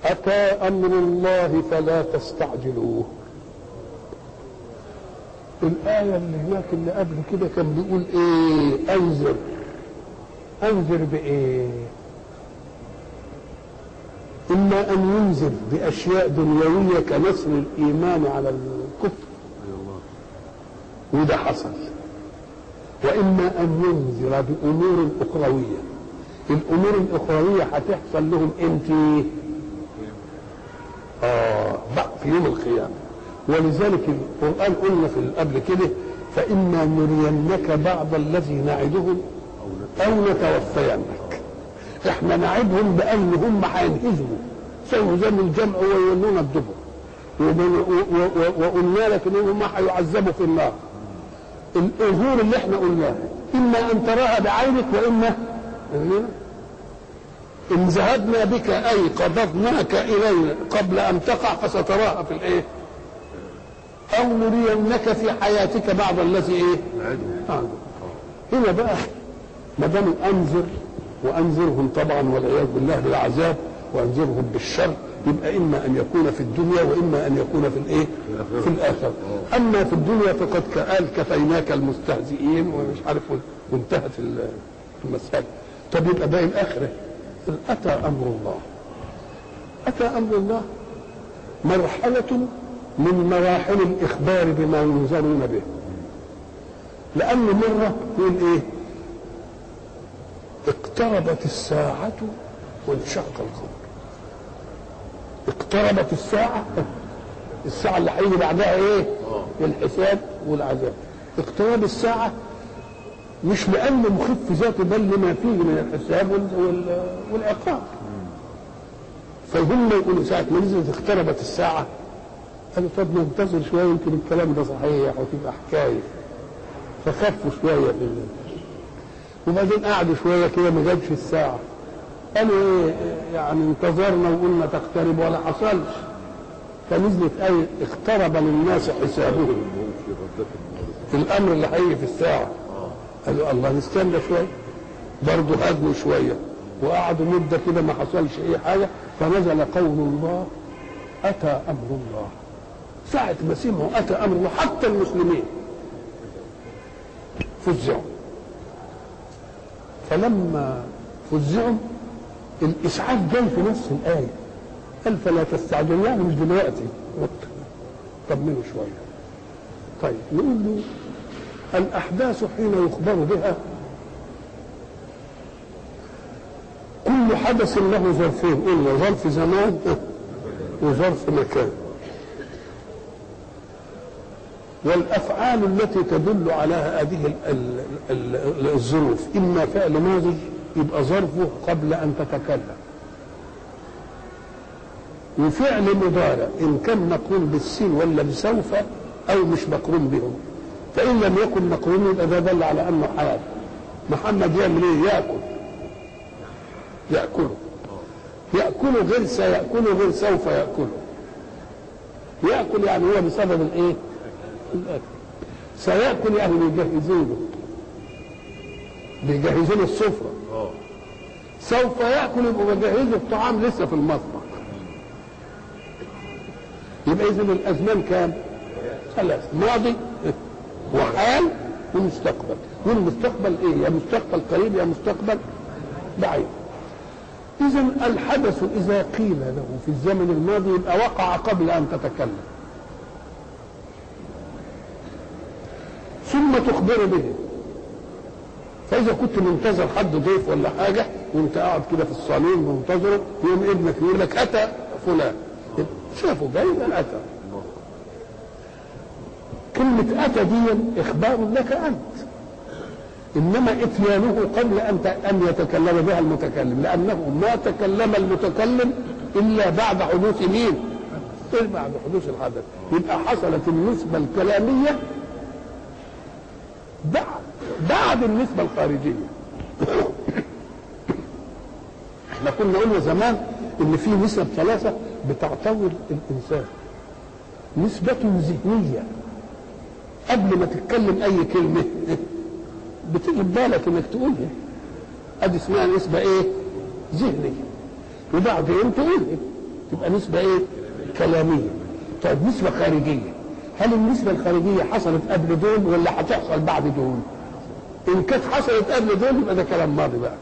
أتى أمر الله فلا تستعجلوه الآية اللي هناك اللي قبل كده كان بيقول إيه أنذر أنذر بإيه إما أن ينذر بأشياء دنيوية كنصر الإيمان على الكفر وده حصل وإما أن ينذر بأمور أخروية الأمور الأخروية هتحصل لهم إمتى؟ آه بقى في يوم القيامة ولذلك القرآن قلنا في قبل كده فإما نرينك بعض الذي نعدهم أو نتوفينك احنا نعدهم بأن هم هينهزموا سيهزموا الجمع ويولون الدبر وقلنا لك انهم هيعذبوا في النار الأجور اللي احنا قلناها إما أن تراها بعينك وإما إن ذهبنا بك أي قبضناك إلينا قبل أن تقع فستراها في الإيه؟ أو نرينك في حياتك بعض الذي إيه؟ آه. هنا بقى ما دام أنذر وأنذرهم طبعا والعياذ بالله بالعذاب وأنذرهم بالشر يبقى إما أن يكون في الدنيا وإما أن يكون في الإيه؟ في الآخرة أما في الدنيا فقد قال كفيناك المستهزئين ومش عارف وانتهت المسألة طب يبقى باقي الآخرة أتى أمر الله أتى أمر الله مرحلة من مراحل الإخبار بما ينزلون به لأن مرة يقول إيه اقتربت الساعة وانشق القمر اقتربت الساعة الساعة اللي هيجي بعدها ايه؟ الحساب والعذاب اقتراب الساعة مش لأنه مخف ذاته بل لما فيه من الحساب والعقاب فهم يقولوا ساعة ما نزلت اقتربت الساعة قالوا طب ننتظر شوية يمكن الكلام ده صحيح وتبقى حكاية فخفوا شوية في الليل. وبعدين قعدوا شوية كده ما جابش الساعة قالوا ايه يعني انتظرنا وقلنا تقترب ولا حصلش فنزلت آية اقترب للناس حسابهم في الأمر اللي هيجي في الساعة قالوا الله نستنى شوية برضه هدوا شوية وقعدوا مدة كده ما حصلش أي حاجة فنزل قول الله أتى أمر الله ساعة ما سمعوا أتى أمر الله حتى المسلمين فزعوا فلما فزعوا الإسعاف جاي في نفس الآية قال فلا تستعجلوا يعني مش دلوقتي طمنوا شوية طيب نقول له الأحداث حين يخبر بها كل حدث له ظرفين قلنا ظرف زمان وظرف مكان والافعال التي تدل على هذه الظروف اما فعل ماضي يبقى ظرفه قبل ان تتكلم وفعل مضارع ان كان مقرون بالسين ولا بسوف او مش مقرون بهم فان لم يكن مقرون يبقى ده دل على انه حال محمد يعمل ايه ياكل ياكله ياكله غير سياكله غير سوف ياكله ياكل يعني هو بسبب الايه الاكل سياكل يعني بيجهزوا له بيجهزوا له السفره سوف ياكل يبقوا بيجهزوا الطعام لسه في المطبخ يبقى اذا الازمان كام ثلاث ماضي وحال ومستقبل والمستقبل ايه يا مستقبل قريب يا مستقبل بعيد اذا الحدث اذا قيل له في الزمن الماضي يبقى وقع قبل ان تتكلم ثم تخبر به فاذا كنت منتظر حد ضيف ولا حاجه وانت قاعد كده في الصالون منتظره يوم ابنك يقول لك اتى فلان شافوا جاي ده اتى كلمة أتى دي إخبار لك أنت إنما إتيانه قبل أن أن يتكلم بها المتكلم لأنه ما تكلم المتكلم إلا بعد حدوث مين؟ إيه بعد حدوث الحدث يبقى حصلت النسبة الكلامية بعد بعد النسبة الخارجية احنا كنا قلنا زمان ان في نسب ثلاثة بتعتبر الانسان نسبة ذهنية قبل ما تتكلم اي كلمة بتيجي بالك انك تقولها ادي اسمها نسبة ايه ذهنية وبعدين تقولها تبقى نسبة ايه كلامية طيب نسبة خارجية هل النسبة الخارجية حصلت قبل دول ولا هتحصل بعد دول ان كانت حصلت قبل دول يبقى ده كلام ماضي بقى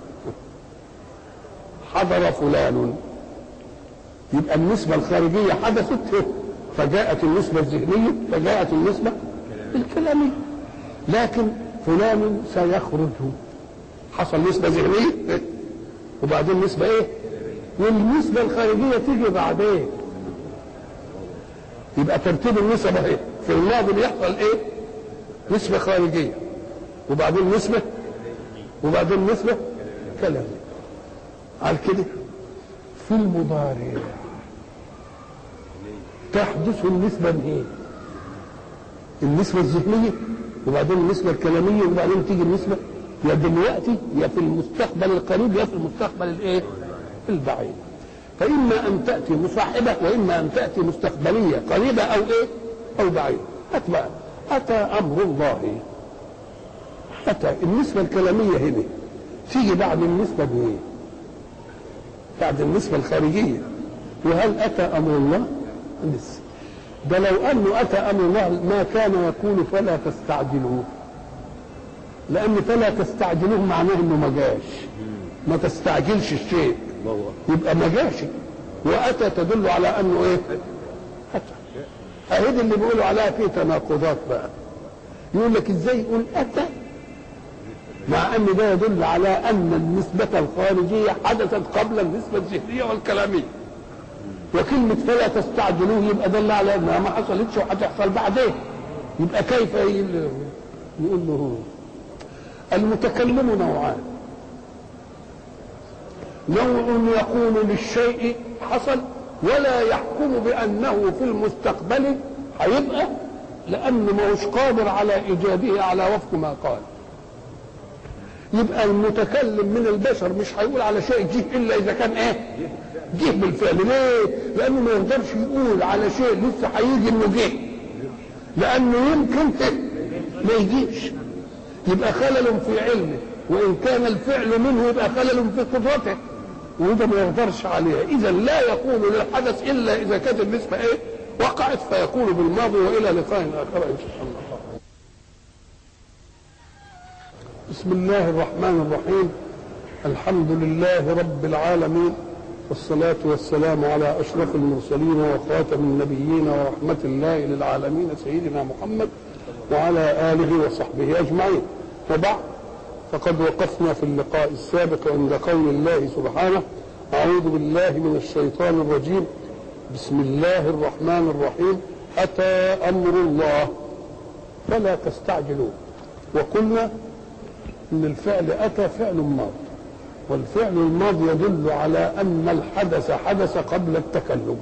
حضر فلان يبقى النسبة الخارجية حدثت فجاءت النسبة الذهنية فجاءت النسبة الكلامية لكن فلان سيخرج حصل نسبة ذهنية وبعدين نسبة ايه والنسبة الخارجية تيجي بعدين يبقى ترتيب النسب اهي في الماضي بيحصل ايه نسبة خارجية وبعدين نسبة وبعدين نسبة كلامية على كده في المضارع تحدث النسبة ايه النسبة الذهنية وبعدين النسبة الكلامية وبعدين تيجي النسبة يا دلوقتي يا في المستقبل القريب يا في المستقبل الايه البعيد فإما أن تأتي مصاحبة وإما أن تأتي مستقبلية قريبة أو إيه أو بعيدة أتبع أتى أمر الله أتى النسبة الكلامية هنا تيجي بعد النسبة بإيه بعد النسبة الخارجية وهل أتى أمر الله لسه ده لو أنه أتى أمر الله ما كان يقول فلا تستعجلوه لأن فلا تستعجلوه معناه إنه ما جاش ما تستعجلش الشيء يبقى ما جاش وأتى تدل على أنه إيه أتى أهيد اللي بيقولوا عليها فيه تناقضات بقى يقول لك إزاي يقول أتى مع ان ده يدل على ان النسبة الخارجية حدثت قبل النسبة الذهنية والكلامية وكلمة فلا تستعجلوه يبقى دل على انها ما حصلتش وهتحصل بعدين يبقى كيف يقول له المتكلم نوعان نوع يقول للشيء حصل ولا يحكم بانه في المستقبل هيبقى لانه ما هوش قادر على ايجاده على وفق ما قال يبقى المتكلم من البشر مش هيقول على شيء جه الا اذا كان ايه جه بالفعل ليه لانه ما يقدرش يقول على شيء لسه هيجي انه جه لانه يمكن ما يجيش يبقى خلل في علمه وان كان الفعل منه يبقى خلل في قدرته وده ما يقدرش عليها اذا لا يقول للحدث الا اذا كانت النسبه ايه وقعت فيقول بالماضي والى لقاء اخر ان شاء الله بسم الله الرحمن الرحيم الحمد لله رب العالمين والصلاة والسلام على أشرف المرسلين وخاتم النبيين ورحمة الله للعالمين سيدنا محمد وعلى آله وصحبه أجمعين وبعد فقد وقفنا في اللقاء السابق عند قول الله سبحانه أعوذ بالله من الشيطان الرجيم بسم الله الرحمن الرحيم أتى أمر الله فلا تستعجلوه وقلنا ان الفعل اتى فعل ماض والفعل الماضي يدل على ان الحدث حدث قبل التكلم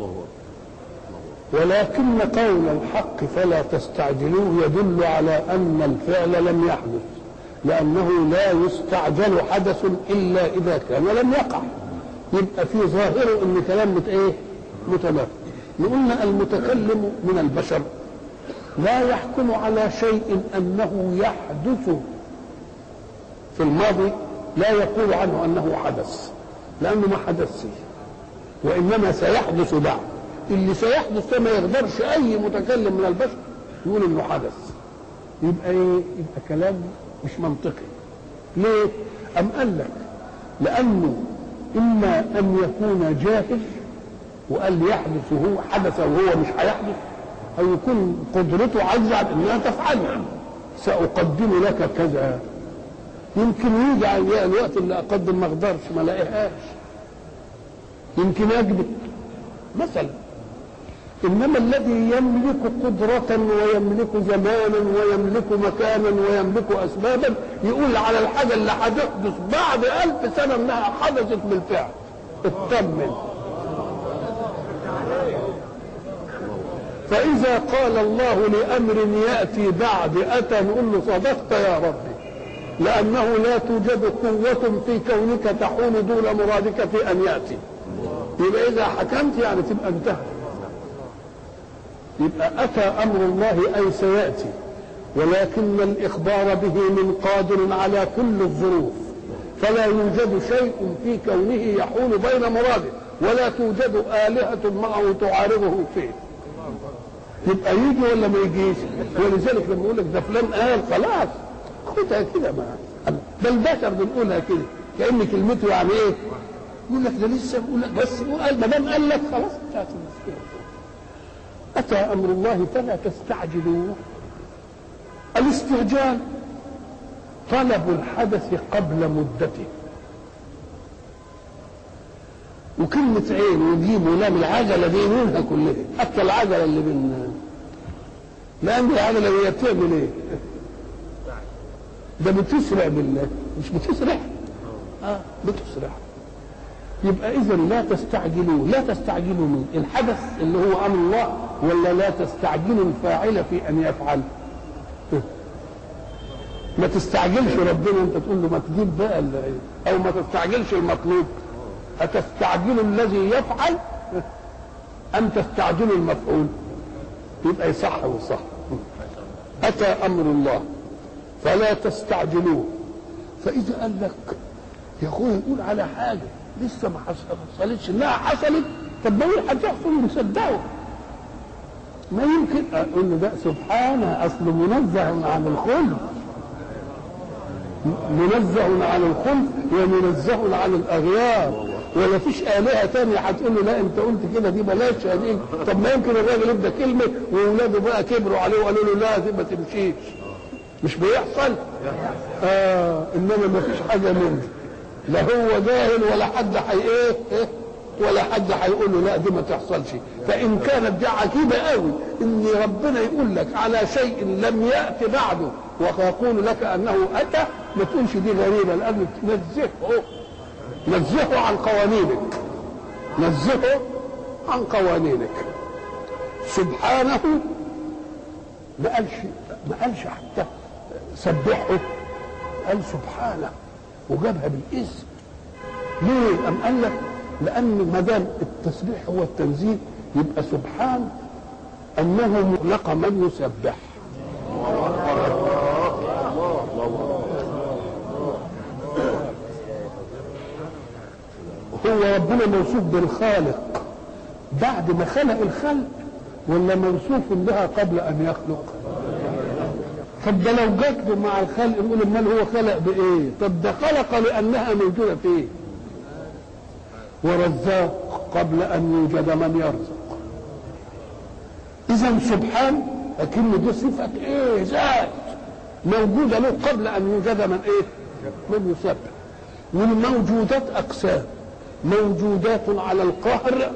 ولكن قول الحق فلا تستعجلوه يدل على ان الفعل لم يحدث لانه لا يستعجل حدث الا اذا كان لم يقع يبقى في ظاهره ان كلام مت ايه متناقض قلنا المتكلم من البشر لا يحكم على شيء انه يحدث في الماضي لا يقول عنه انه حدث لانه ما حدثش وانما سيحدث بعد اللي سيحدث ده ما يقدرش اي متكلم من البشر يقول انه حدث يبقى ايه يبقى كلام مش منطقي ليه ام قال لك لانه اما ان يكون جاهل وقال يحدث وهو حدث وهو مش هيحدث او يكون قدرته عاجزه عن انها تفعله ساقدم لك كذا يمكن يجي على الوقت اللي اقدم ما اقدرش ما الاقيهاش يمكن اكذب مثلا انما الذي يملك قدرة ويملك زمانا ويملك مكانا ويملك اسبابا يقول على الحاجة اللي هتحدث بعد ألف سنة انها حدثت بالفعل اطمن فإذا قال الله لأمر يأتي بعد أتى نقول له صدقت يا ربي لأنه لا توجد قوة في كونك تحول دون مرادك في أن يأتي يبقى إذا حكمت يعني تبقى انتهى يبقى أتى أمر الله أي سيأتي ولكن الإخبار به من قادر على كل الظروف فلا يوجد شيء في كونه يحول بين مراده ولا توجد آلهة معه تعارضه فيه يبقى يجي ولا ما يجيش ولذلك لما يقول لك ده فلان قال خلاص خدها كده ما ده البشر بنقولها كده كأن كلمته يعني ايه يقول لك ده لسه بيقول لك بس هو قال ما دام قال لك خلاص انتهت المشكله اتى امر الله فلا تستعجلوه الاستعجال طلب الحدث قبل مدته وكلمة عين وجيم ولام العجلة دي منها كلها حتى العجلة اللي من لأن العجلة هي بتعمل إيه؟ ده بتسرع بالله مش بتسرع؟ اه بتسرع يبقى إذا لا تستعجلوا لا تستعجلوا من الحدث اللي هو أمر الله ولا لا تستعجلوا الفاعل في أن يفعل ما تستعجلش ربنا انت تقول له ما تجيب بقى او ما تستعجلش المطلوب أتستعجل الذي يفعل أم تستعجل المفعول يبقى يصح وصح أتى أمر الله فلا تستعجلوه فإذا قال لك يا أخويا يقول على حاجة لسه ما حصلتش لا حصلت طب ما هتحصل ونصدقه ما يمكن اقول له ده سبحانه اصل منزه عن الخلق منزه عن الخلق ومنزه عن الاغيار ولا فيش آلهة تانية هتقول له لا أنت قلت كده دي بلاش هذه طب ما يمكن الراجل يبدا كلمة وأولاده بقى كبروا عليه وقالوا له لا دي ما تمشيش مش بيحصل؟ آه إنما ما فيش حاجة من دي لا هو جاهل ولا حد حي إيه, إيه ولا حد هيقول له لا دي ما تحصلش فإن كانت دي عجيبة قوي إن ربنا يقول لك على شيء لم يأت بعده ويقول لك أنه أتى ما تقولش دي غريبة لأنه تنزهه نزهه عن قوانينك نزهه عن قوانينك سبحانه ما قالش ما قالش حتى سبحه قال سبحانه وجابها بالاسم ليه؟ أم قال لك لأن ما دام التسبيح هو التنزيه يبقى سبحان أنه مطلق من يسبح هو ربنا موصوف بالخالق بعد ما خلق الخلق ولا موصوف بها قبل ان يخلق طب ده لو جت مع الخلق نقول امال هو خلق بايه طب ده خلق لانها موجوده فيه ورزاق قبل ان يوجد من يرزق اذا سبحان لكن دي صفه ايه ذات موجوده له قبل ان يوجد من ايه من يسبح والموجودات اقسام موجودات على القهر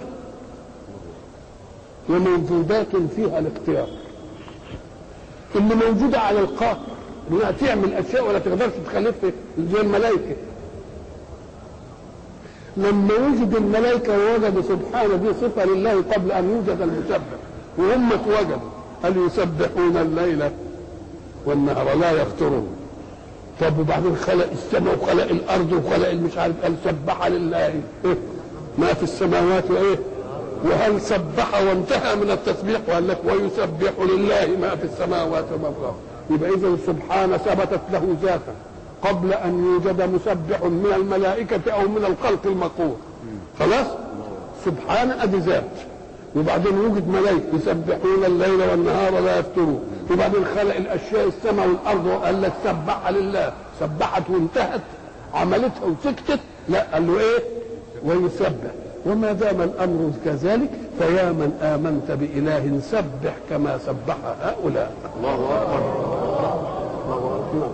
وموجودات فيها الاختيار اللي موجودة على القهر انها تعمل اشياء ولا تقدرش تخلفها زي الملائكة لما وجد الملائكة ووجدوا سبحانه دي صفة لله قبل أن يوجد المسبح وهم اتوجدوا هل يسبحون الليل والنهار لا يفترون طب وبعدين خلق السماء وخلق الارض وخلق مش عارف قال سبح لله إيه؟ ما في السماوات وايه وهل سبح وانتهى من التسبيح وقال لك ويسبح لله ما في السماوات وما في الارض يبقى اذا سبحانه ثبتت له ذاتا قبل ان يوجد مسبح من الملائكه او من الخلق المقول خلاص سبحان ادي ذات وبعدين وجد ملائكه يسبحون الليل والنهار لا يفترون وبعدين خلق الاشياء السماء والارض وقال لك سبح لله سبحت وانتهت عملتها وسكتت لا قال له ايه ويسبح وما دام الامر كذلك فيا من امنت باله سبح كما سبح هؤلاء الله اكبر الله اكبر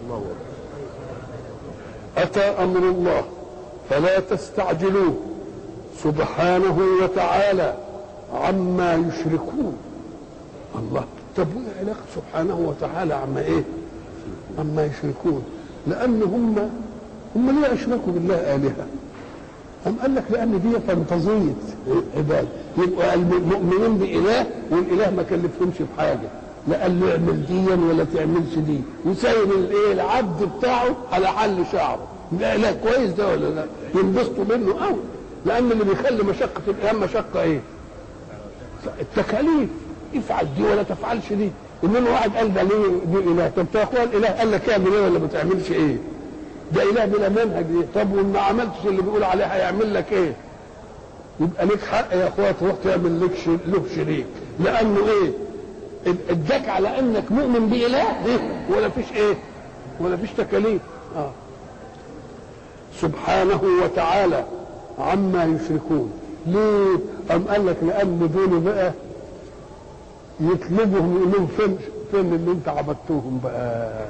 اتى امر الله فلا تستعجلوه سبحانه وتعالى عما يشركون الله طب وايه علاقه سبحانه وتعالى عما ايه عما يشركون لان هم هم ليه اشركوا بالله الهه أم قال لك لأن دي فانتازية عباد يبقى المؤمنين بإله والإله ما كلفهمش بحاجة لا قال له اعمل ديا ولا تعملش دي وسايب الايه العبد بتاعه على حل شعره لا لا كويس ده ولا لا ينبسطوا منه قوي لأن اللي بيخلي مشقة الإله مشقة إيه؟ التكاليف افعل دي ولا تفعلش دي انما واحد قال ده ليه دي اله طب يا اخوان الاله قال لك اعمل ايه ولا ما تعملش ايه ده اله بلا منهج ايه طب وما عملتش اللي بيقول عليه هيعمل لك ايه يبقى ليك حق يا اخويا تروح تعمل لك ش- له شريك لانه ايه اد- اداك على انك مؤمن باله إيه؟ ولا فيش ايه ولا فيش تكاليف اه سبحانه وتعالى عما يشركون ليه أم قال لك لأن دول بقى يطلبهم يقول لهم فين فين اللي انت عبدتوهم بقى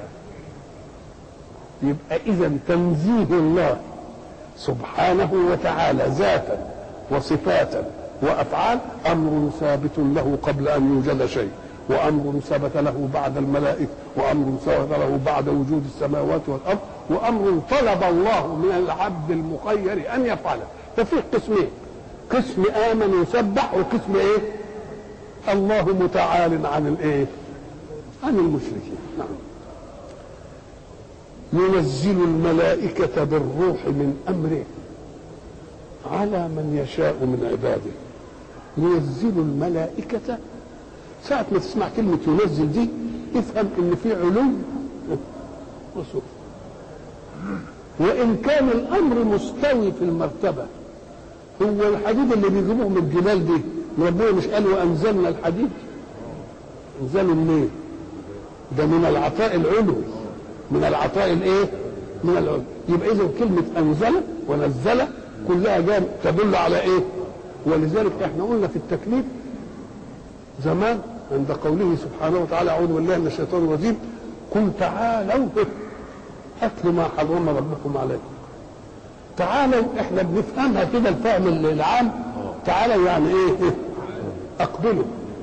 يبقى إذا تنزيه الله سبحانه وتعالى ذاتا وصفاتا وأفعال أمر ثابت له قبل أن يوجد شيء وأمر ثبت له بعد الملائكة وأمر ثبت له بعد وجود السماوات والأرض وأمر طلب الله من العبد المخير أن يفعله ففيه قسمين قسم آمن يسبح وقسم إيه الله متعال عن الإيه عن المشركين نعم ينزل الملائكة بالروح من أمره على من يشاء من عباده ينزل الملائكة ساعة ما تسمع كلمة ينزل دي افهم ان في علو وسفل وان كان الامر مستوي في المرتبة هو الحديد اللي بيجيبوه من الجبال دي ربنا مش قال وانزلنا الحديد انزلوا منين ده من العطاء العلوي من العطاء الايه من العلو يبقى اذا كلمة انزل ونزل كلها جاء تدل على ايه ولذلك احنا قلنا في التكليف زمان عند قوله سبحانه وتعالى اعوذ بالله من الشيطان الرجيم قل تعالوا اتل ما حرم ربكم عليكم تعالوا احنا بنفهمها كده الفهم العام تعالوا يعني ايه اقبلوا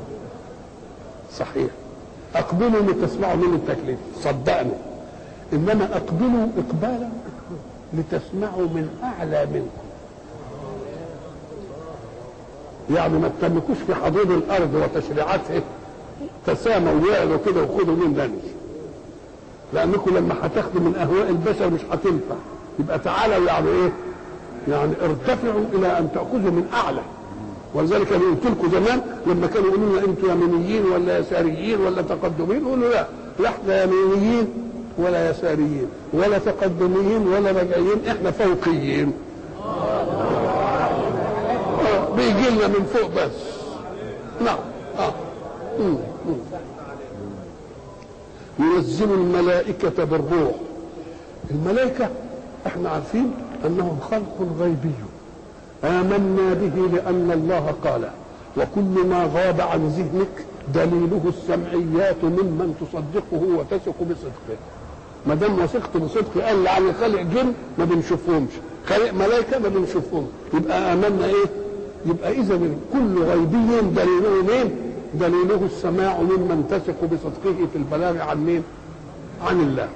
صحيح اقبلوا لتسمعوا مني التكليف صدقني انما اقبلوا اقبالا لتسمعوا من اعلى منكم يعني ما تتمكوش في حدود الارض وتشريعاتها تساموا ويعلوا كده وخدوا من دنس لانكم لما هتاخدوا من اهواء البشر مش هتنفع يبقى تعالوا يعني ايه يعني ارتفعوا الى ان تاخذوا من اعلى ولذلك انا قلت لكم زمان لما كانوا يقولوا لنا انتوا يمينيين ولا يساريين ولا تقدمين قولوا لا لا احنا يمينيين ولا يساريين ولا تقدميين ولا رجعيين احنا فوقيين آه، بيجي لنا من فوق بس نعم اه مم، مم. ينزل الملائكة بالروح الملائكة احنا عارفين انهم خلق غيبي آمنا به لأن الله قال وكل ما غاب عن ذهنك دليله السمعيات ممن تصدقه وتثق بصدقه ما دام وثقت بصدقه قال لعل خلق جن ما بنشوفهمش خلق ملائكه ما بنشوفهمش يبقى امنا ايه يبقى اذا كل غيبي دليله مين دليله السماع ممن تثق بصدقه في البلاغ عن مين عن الله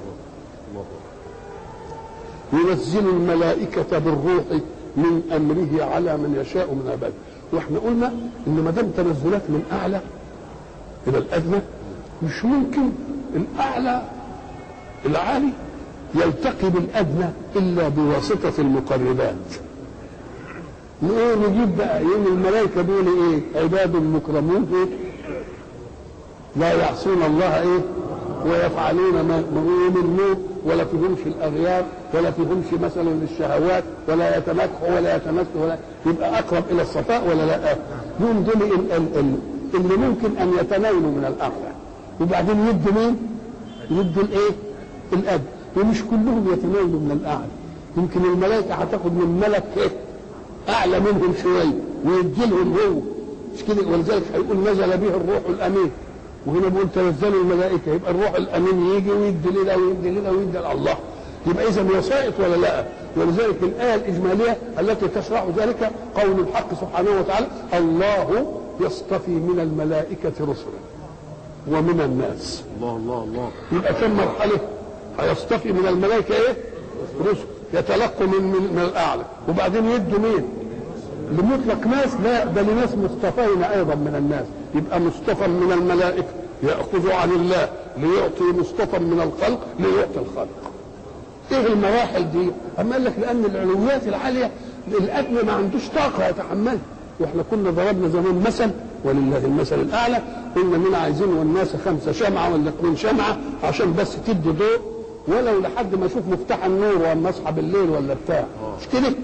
ينزل الملائكة بالروح من أمره على من يشاء من عباده واحنا قلنا ان ما دام تنزلات من اعلى الى الادنى مش ممكن الاعلى العالي يلتقي بالادنى الا بواسطه المقربات نقول نجيب بقى يوم الملائكه دول ايه عباد مكرمون ايه لا يعصون الله ايه ويفعلون ما يؤمنون ولا فيهمش الاغيار ولا فيهمش مثلا للشهوات ولا يتمكحوا ولا يتمسوا ولا يبقى اقرب الى الصفاء ولا لا؟ دول دول ال- ال- ال- اللي ممكن ان يتناولوا من الاعلى وبعدين يدوا مين؟ يدوا الايه؟ الاب ومش كلهم يتناولوا من الاعلى يمكن الملائكه هتاخد من ملك ايه؟ اعلى منهم شويه ويدي لهم هو مش كده ولذلك هيقول نزل به الروح الامين وهنا بيقول تنزلوا الملائكه يبقى الروح الامين يجي ويدي لنا ويدي لنا ويدي الله يبقى اذا وسائط ولا لا ولذلك الايه الاجماليه التي تشرح ذلك قول الحق سبحانه وتعالى الله يصطفي من الملائكه رسلا ومن الناس الله الله الله يبقى كم مرحله هيصطفي من الملائكه ايه رسل يتلقوا من من, من الاعلى وبعدين يدوا مين لمطلق ناس لا ده لناس مصطفين ايضا من الناس يبقى مصطفى من الملائكه ياخذ عن الله ليعطي مصطفى من الخلق ليعطي الخلق ايه المراحل دي اما قال لك لان العلويات العاليه الادنى ما عندوش طاقه يتحملها واحنا كنا ضربنا زمان مثل ولله المثل الاعلى قلنا اننا عايزين والناس خمسه شمعه ولا اثنين شمعه عشان بس تدي ضوء ولو لحد ما اشوف مفتاح النور واما اصحى بالليل ولا بتاع مش كده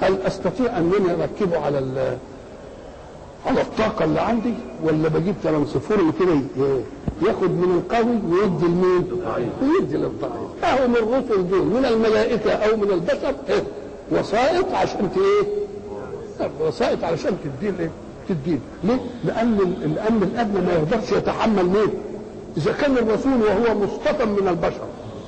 هل استطيع انني اركبه على ال- على الطاقة اللي عندي ولا بجيب ترانسفور كده ي- ياخد من القوي ويدي لمين؟ ويدي للضعيف. اهو من الرسل دول من الملائكة او من البشر إيه؟ وسائط عشان ت- ايه؟ وسائط علشان تديه الايه؟ تديه ليه؟ لان ال- الامن الادنى ما يقدرش يتحمل مين؟ اذا كان الرسول وهو مصطفى من البشر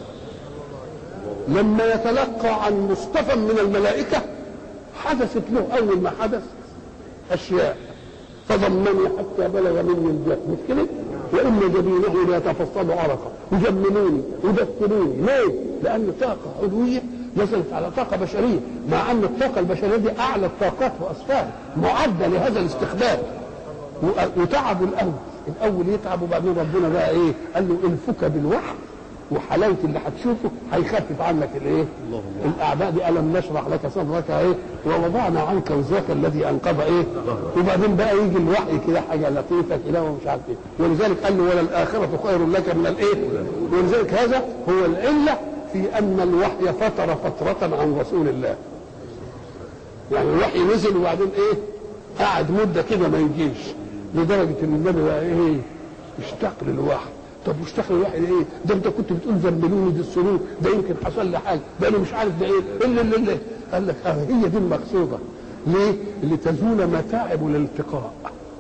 لما يتلقى عن مصطفى من الملائكة حدثت له أول ما حدث أشياء فضمني حتى بلغ مني الجهل مش كده؟ وإن جبينه لا يتفصل عرقا وجملوني ودفنوني ليه؟ لأن طاقة علوية نزلت على طاقة بشرية مع أن الطاقة البشرية دي أعلى الطاقات وأسفلها معدة لهذا الاستخدام و- وتعبوا الأول الأول يتعب وبعدين ربنا بقى إيه؟ قال له الفك بالوحي وحلاوه اللي هتشوفه هيخفف عنك الايه؟ الاعداء دي الم نشرح لك صدرك ايه؟ ووضعنا عنك وزرك الذي انقض ايه؟ وبعدين بقى يجي الوحي كده حاجه لطيفه كده ومش عارف ايه ولذلك قال له وللاخره خير لك من الايه؟ ولذلك هذا هو العله في ان الوحي فتر فتره عن رسول الله. يعني الوحي نزل وبعدين ايه؟ قعد مده كده ما يجيش لدرجه ان النبي بقى ايه؟ اشتاق للوحي طب واشتاق للوحي ده ايه؟ ده انت كنت بتقول زملوني دي السرور ده يمكن حصل لي حاجه ده انا مش عارف ده ايه الا الا الا قال لك اه هي دي المقصوده ليه؟ لتزول متاعب الالتقاء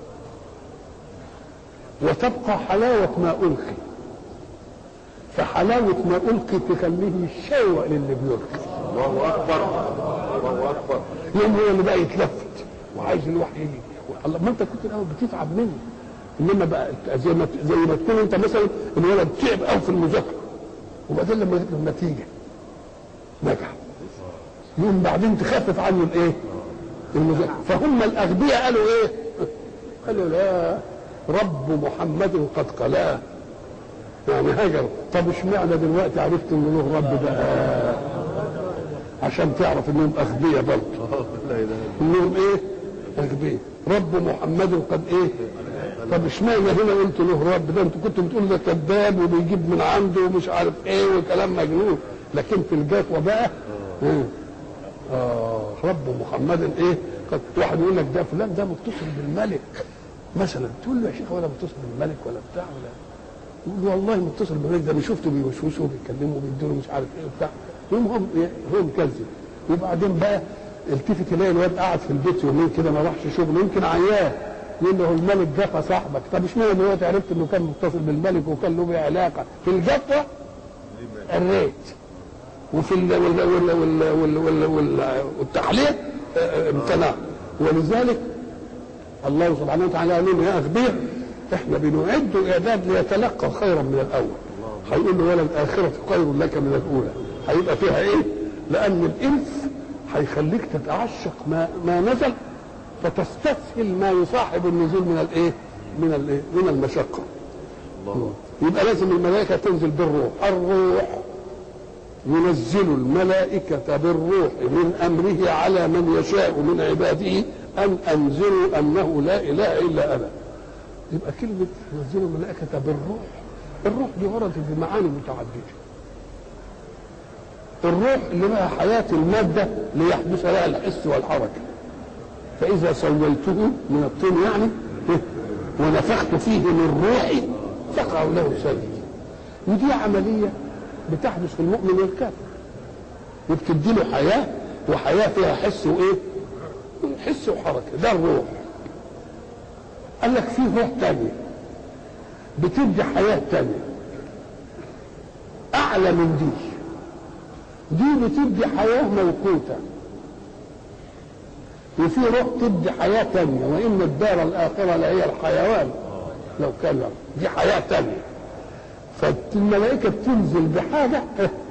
وتبقى حلاوه ما القي فحلاوه ما القي تخليه يشوق للي بيلقي الله اكبر الله اكبر يوم هو اللي بقى يتلفت وعايز الوحي يجي الله ما انت كنت الاول بتتعب منه انما بقى زي ما زي ما تكون انت مثلا الولد تعب قوي في المذاكره وبعدين لما يجيب النتيجه نجح يوم بعدين تخفف عنه الايه؟ المذاكره فهم الاغبياء قالوا ايه؟ قالوا لا رب محمد قد قلاه يعني هجر طب اشمعنى دلوقتي عرفت ان له رب بقى عشان تعرف انهم اغبياء برضه لا اله انهم ايه؟ اغبياء رب محمد قد ايه؟ طب اشمعنى هنا قلت له رب ده انتوا كنتوا بتقولوا ده كذاب وبيجيب من عنده ومش عارف ايه وكلام مجنون لكن في الجفوه بقى اه, آه رب محمد ايه؟ قد واحد يقول لك ده فلان ده متصل بالملك مثلا تقول له يا شيخ ولا متصل بالملك ولا بتاع ولا يقول له والله متصل بالملك ده انا شفته بيوشوشه وبيتكلموا وبيدوا مش عارف ايه وبتاع يوم هم هو مكذب وبعدين بقى التفت يلاقي الواد قاعد في البيت يومين كده ما راحش شغل يمكن عيان يقول له الملك جفا صاحبك طب اشمعنى دلوقتي عرفت انه كان متصل بالملك وكان له بيه علاقه في الجفه الريت وفي ال وال وال وال وال وال وال والتحليل اه، امتنع ولذلك الله سبحانه وتعالى قال لنا يا اغبياء احنا بنعد اعداد ليتلقى خيرا من الاول هيقول له ولا الاخره خير لك من الاولى هيبقى فيها ايه؟ لان الانس هيخليك تتعشق ما ما نزل فتستسهل ما يصاحب النزول من الايه؟ من الايه؟ من المشقه الله يبقى لازم الملائكه تنزل بالروح الروح ينزل الملائكة بالروح من أمره على من يشاء من عباده أن أنزلوا أنه لا إله إلا أنا يبقى كلمة ينزل الملائكة بالروح الروح دي وردت بمعاني متعددة الروح اللي لها حياة المادة ليحدث لها الحس والحركة فإذا سويته من الطين يعني ونفخت فيه من روحي فقعوا له ساجدين ودي عملية بتحدث في المؤمن والكافر وبتدي له حياة وحياة فيها حس وإيه؟ حس وحركة ده الروح قال لك في روح تانية بتدي حياة تانية أعلى من دي دي بتدي حياة موقوتة وفي روح تدي حياة تانية وإن الدار الآخرة لهي الحيوان لو كان دي حياة تانية فالملائكة بتنزل بحاجة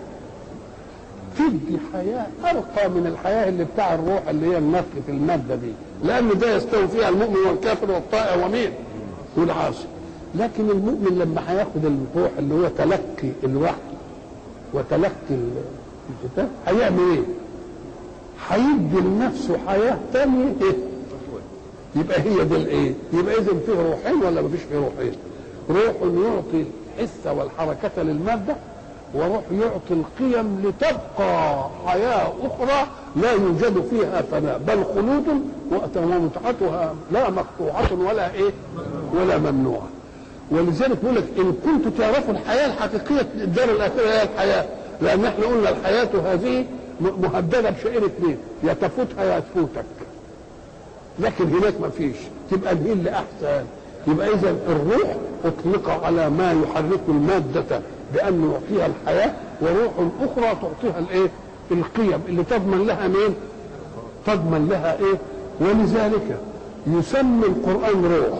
تدي حياة أرقى من الحياة اللي بتاع الروح اللي هي النفخ في المادة دي لأن ده يستوي فيها المؤمن والكافر والطائع ومين والعاصي لكن المؤمن لما هياخد الروح اللي هو تلقي الوحي وتلقي الكتاب هيعمل ايه؟ هيدي لنفسه حياة تانية ايه؟ يبقى هي دي الايه؟ يبقى اذا فيه روحين ولا مفيش فيه روحين؟ روح يعطي الحس والحركة للمادة وروح يعطي القيم لتبقى حياة أخرى لا يوجد فيها فناء بل خلود ومتعتها لا مقطوعة ولا إيه ولا ممنوعة ولذلك بيقول لك إن كنتوا تعرفوا الحياة الحقيقية الدار الآخرة هي الحياة لأن احنا قلنا الحياة هذه مهددة بشيئين اثنين يا تفوتها يا تفوتك لكن هناك ما فيش تبقى الهي اللي أحسن يبقى إذا الروح أطلق على ما يحرك المادة بأن يعطيها الحياة وروح أخرى تعطيها الإيه؟ القيم اللي تضمن لها مين؟ تضمن لها إيه؟ ولذلك يسمي القرآن روح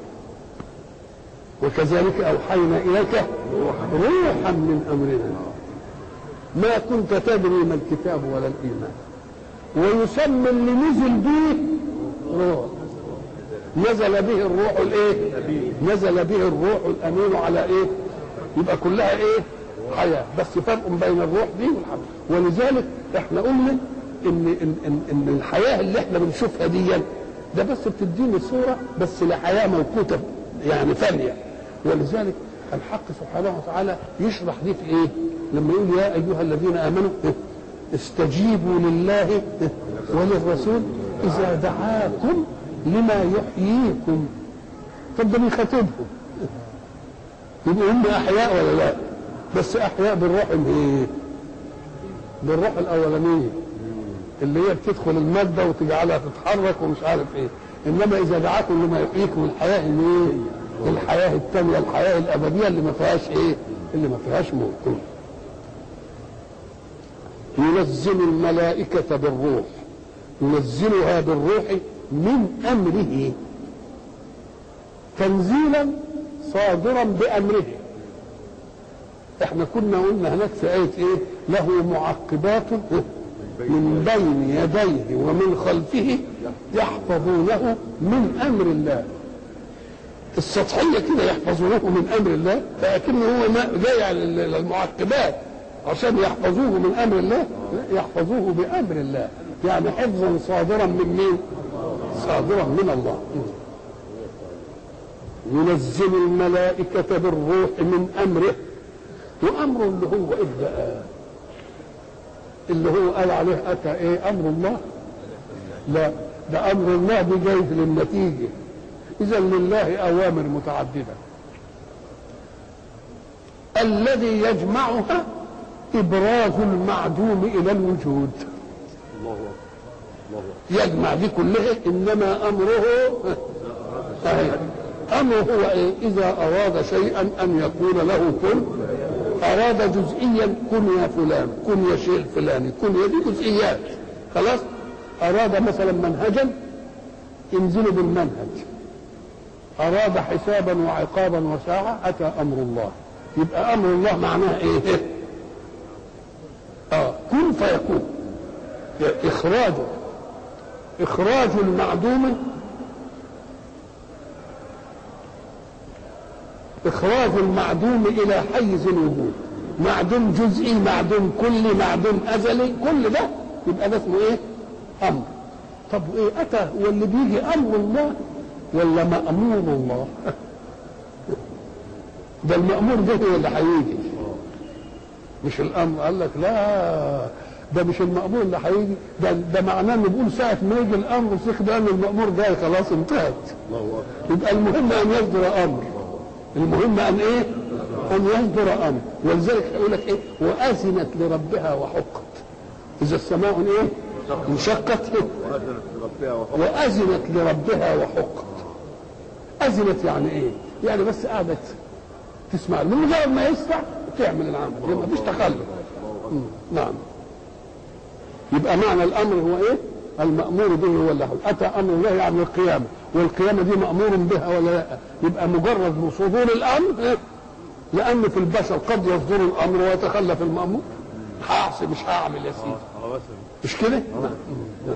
وكذلك أوحينا إليك روحا من أمرنا ما كنت تدري ما الكتاب ولا الإيمان ويسمى اللي نزل به روح نزل به الروح الايه نزل به الروح الامين على ايه يبقى كلها ايه حياه بس فرق بين الروح دي والحياه ولذلك احنا قلنا ان ان ان, إن الحياه اللي احنا بنشوفها دي ده بس بتديني صوره بس لحياه موقوته يعني فانيه ولذلك الحق سبحانه وتعالى يشرح دي في ايه لما يقول يا ايها الذين امنوا استجيبوا لله وللرسول اذا دعاكم لما يحييكم طب ده بيخاطبهم يبقوا هم احياء ولا لا بس احياء بالروح الايه بالروح الاولانيه اللي هي بتدخل الماده وتجعلها تتحرك ومش عارف ايه انما اذا دعاكم لما يحييكم الحياه الايه الحياه الثانيه الحياه الابديه اللي ما فيهاش ايه اللي ما فيهاش موت ينزل الملائكه بالروح ينزلها بالروح من امره تنزيلا صادرا بامره احنا كنا قلنا هناك في ايه ايه له معقبات من بين يديه ومن خلفه يحفظونه من امر الله السطحية كده يحفظونه من أمر الله لكن هو ما جاي على المعقبات عشان يحفظوه من أمر الله لا يحفظوه بأمر الله يعني حفظا صادرا من مين؟ صادرا من الله ينزل الملائكة بالروح من أمره وأمره اللي هو إيه بقى؟ اللي هو قال عليه أتى إيه أمر الله؟ لا ده أمر الله دي جاي للنتيجة إذا لله أوامر متعددة الذي يجمعها إبراز المعدوم إلى الوجود الله الله يجمع دي كلها إنما أمره صحيح أمره هو إيه؟ إذا أراد شيئا أن يقول له كن أراد جزئيا كن يا فلان كن يا شيء الفلاني كن يا دي جزئيات خلاص أراد مثلا منهجا انزلوا بالمنهج أراد حسابا وعقابا وساعة أتى أمر الله يبقى أمر الله معناه إيه؟ آه كن فيكون إخراجه إخراج المعدوم إخراج المعدوم إلى حيز الوجود معدوم جزئي معدوم كلي معدوم أزلي كل ده يبقى ده اسمه إيه؟ أمر طب إيه أتى واللي بيجي أمر الله ولا مأمور الله ده المأمور ده هو اللي هيجي مش الأمر قال لك لا ده مش المأمور اللي هيجي ده ده معناه انه بيقول ساعة ما يجي الأمر سيخ ده أن المأمور جاي خلاص انتهت الله أكبر يبقى المهم أن يصدر أمر المهم أن إيه؟ أن يصدر أمر ولذلك يقول لك إيه؟ وأذنت لربها وحقت إذا السماء إيه؟ انشقت وأذنت لربها وحق وأذنت لربها وحقت أذنت يعني إيه؟ يعني بس قعدت تسمع من مجرد ما يسمع تعمل العمل يبقى ما فيش تخلف مم. نعم يبقى معنى الأمر هو إيه؟ المأمور به هو اللي حول. أتى أمر الله يعني القيامة والقيامة دي مأمور بها ولا لا يبقى مجرد صدور الأمر إيه؟ لأن في البشر قد يصدر الأمر ويتخلف المأمور هعصي مش هعمل يا سيدي اه بس مش كده؟ نعم. نعم.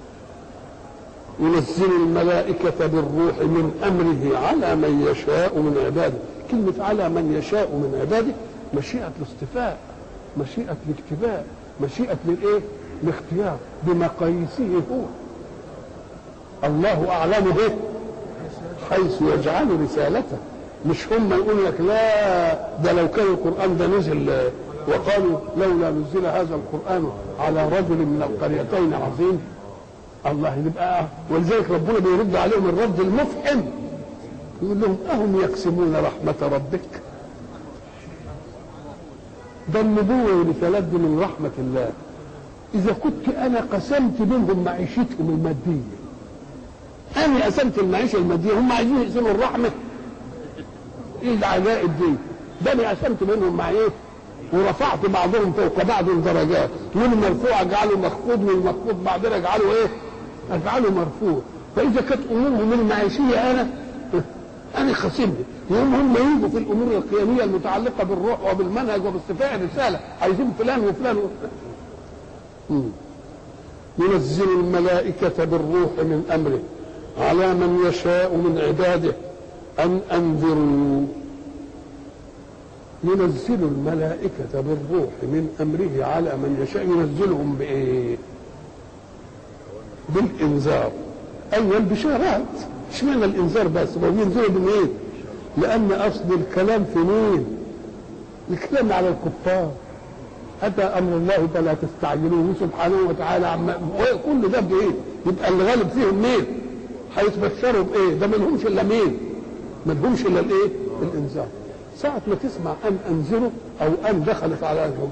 ينزل الملائكة بالروح من أمره على من يشاء من عباده كلمة على من يشاء من عباده مشيئة الاصطفاء مشيئة الاكتفاء مشيئة للإيه؟ الاختيار بمقاييسه هو الله أعلم به حيث يجعل رسالته مش هم يقول لك لا ده لو كان القرآن ده نزل وقالوا لولا نزل هذا القران على رجل من القريتين عظيم الله يبقى ولذلك ربنا بيرد عليهم الرد المفحم يقول لهم اهم يقسمون رحمه ربك ده النبوه والرسالات دي من رحمه الله اذا كنت انا قسمت بينهم معيشتهم الماديه انا قسمت المعيشه الماديه هم عايزين يقسموا الرحمه ايه العجائب دي ده انا قسمت بينهم مع ايه ورفعت بعضهم فوق بعض درجات والمرفوع اجعله مخفوض والمخفوض بعدين اجعله ايه اجعله مرفوع فاذا كانت امورهم المعيشيه انا انا خصمت يوم هم يجوا في الامور القيميه المتعلقه بالروح وبالمنهج وباستفاء الرساله عايزين فلان وفلان وفلان مم. ينزل الملائكة بالروح من أمره على من يشاء من عباده أن أنذروا ينزل الملائكة بالروح من أمره على من يشاء ينزلهم بإيه؟ بالإنذار أيوة البشارات اشمعنى الإنذار بس؟ هو بينزلوا بمين؟ لأن أصل الكلام في مين؟ الكلام على الكفار أتى أمر الله فلا تستعجلوه سبحانه وتعالى عما كل ده بإيه؟ يبقى اللي غالب فيهم مين؟ هيتبشروا بإيه؟ ده ما لهمش إلا مين؟ ما لهمش إلا الإيه؟ الإنذار. ساعة ما تسمع أن أنذروا أو أن دخلت عليهم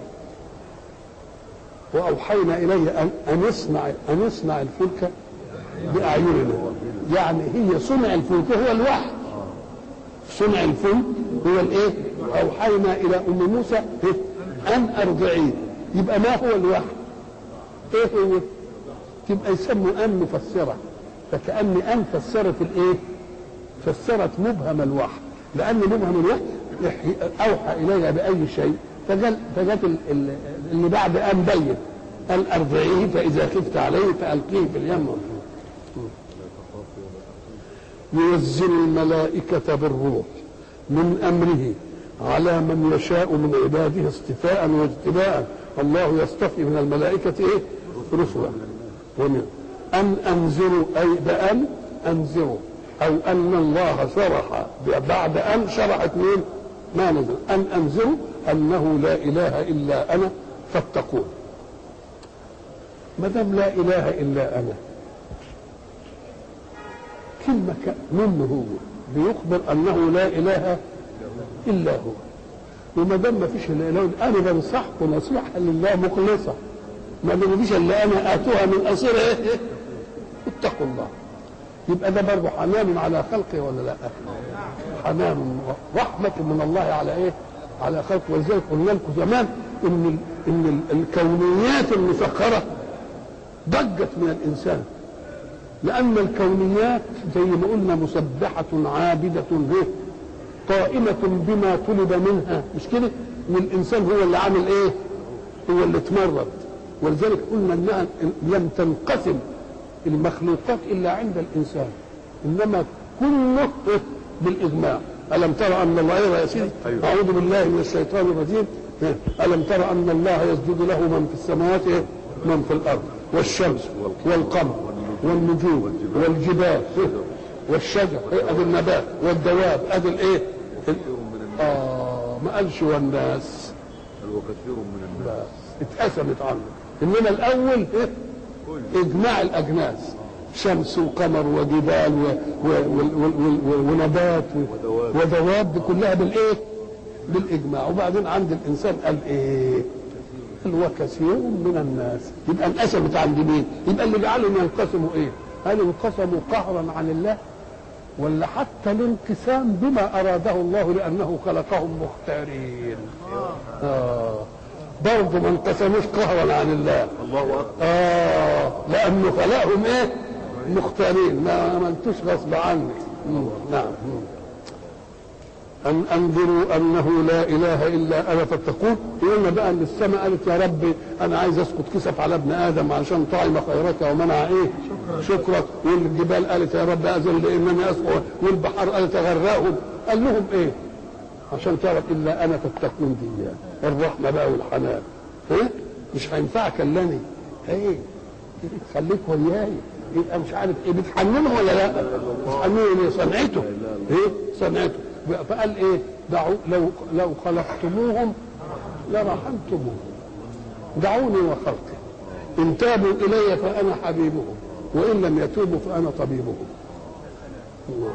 وأوحينا إليه أن أن يصنع أن يصنع الفلك بأعيننا يعني هي صنع الفلك هو الوحي صنع الفلك هو الإيه؟ أوحينا إلى أم موسى إيه؟ أن أرضعيه يبقى ما هو الوحي؟ إيه هو؟ تبقى يسموا أن مفسرة فكأن أن فسرت الإيه؟ فسرت مبهم الوحي لأن مبهم الوحي أوحى إليها بأي شيء فجل فجت اللي بعد أن بين أن أرضعيه فإذا خفت عليه فألقيه في اليم ينزل الملائكة بالروح من أمره على من يشاء من عباده اصطفاء واجتباء الله يصطفي من الملائكة إيه؟ رسلا ومن أن أنزلوا أي بأن أنزلوا أو أن الله شرح بعد أن شرحت مين؟ ما نزل أن أنزلوا أنه لا إله إلا أنا فاتقون ما دام لا إله إلا أنا كلمة منه هو بيخبر أنه لا إله إلا هو وما دام ما فيش إلا إله أنا بنصحكم نصيحة لله مخلصة ما دام فيش إلا أنا آتوها من أصير إيه اتقوا الله يبقى ده برضه حنان على خلقه ولا لا؟ حنان رحمة من الله على ايه؟ على خلقه ولذلك قلنا لكم زمان ان ان الكونيات المسخرة ضجت من الانسان لان الكونيات زي ما قلنا مسبحة عابدة به قائمة بما طلب منها مش كده؟ والانسان هو اللي عامل ايه؟ هو اللي اتمرد ولذلك قلنا انها لم تنقسم المخلوقات الا عند الانسان انما كله بالاجماع الم ترى ان الله ايه يا سيدي أيوة. اعوذ بالله من الشيطان الرجيم الم ترى ان الله يسجد له من في السماوات إيه؟ من في الارض والشمس والقمر والنجوم والجبال إيه؟ والشجر إيه؟ ادي النبات والدواب ادي الايه اه ما قالش والناس وكثير من الناس اتقسمت عنه انما الاول إيه؟ اجماع الاجناس شمس وقمر وجبال و... و... و... و... و... ونبات و... ودواب. ودواب دي كلها بالايه؟ بالاجماع وبعدين عند الانسان قال ايه؟ قال وكثير من الناس يبقى انقسمت عند مين؟ يبقى اللي جعلهم ينقسموا ايه؟ هل انقسموا قهرا عن الله؟ ولا حتى الانقسام بما اراده الله لانه خلقهم مختارين. اه برضه ما انقسموش قهرا عن الله. الله اكبر آه لأنه خلقهم إيه؟ مختارين ما عملتوش غصب عنك مم، نعم مم. أن أنذروا أنه لا إله إلا أنا فاتقون قلنا بقى أن السماء قالت يا رب أنا عايز أسقط كسف على ابن آدم عشان طعم خيرك ومنع إيه؟ شكرك والجبال قالت يا رب أذن لإنني أسقط والبحر قالت أغرقهم قال لهم إيه؟ عشان تعرف الا انا تتقون دي يعني. الرحمه بقى والحنان ها مش هينفعك الا انا ايه خليك وياي يبقى مش عارف ايه بتحننه ولا لا بتحننه ليه صنعته ايه صنعته فقال ايه دعوا لو لو خلقتموهم لرحمتموه دعوني وخلقي إن تابوا إلي فأنا حبيبهم وإن لم يتوبوا فأنا طبيبهم الله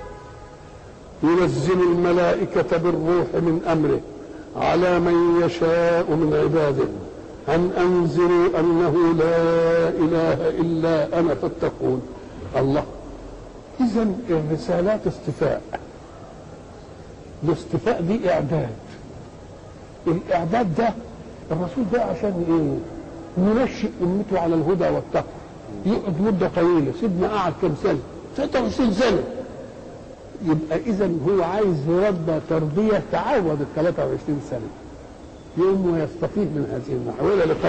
ينزل الملائكة بالروح من أمره على من يشاء من عباده أن أنذروا أنه لا إله إلا أنا فاتقون الله إذا الرسالات اصطفاء الاصطفاء دي إعداد الإعداد ده الرسول ده عشان إيه؟ ينشئ أمته على الهدى والتقوى يقعد مدة طويلة سيدنا قعد كم سنة 23 سنة يبقى إذا هو عايز يربى تربية تعوض ال 23 سنة يوم ويستفيد من هذه المحاولة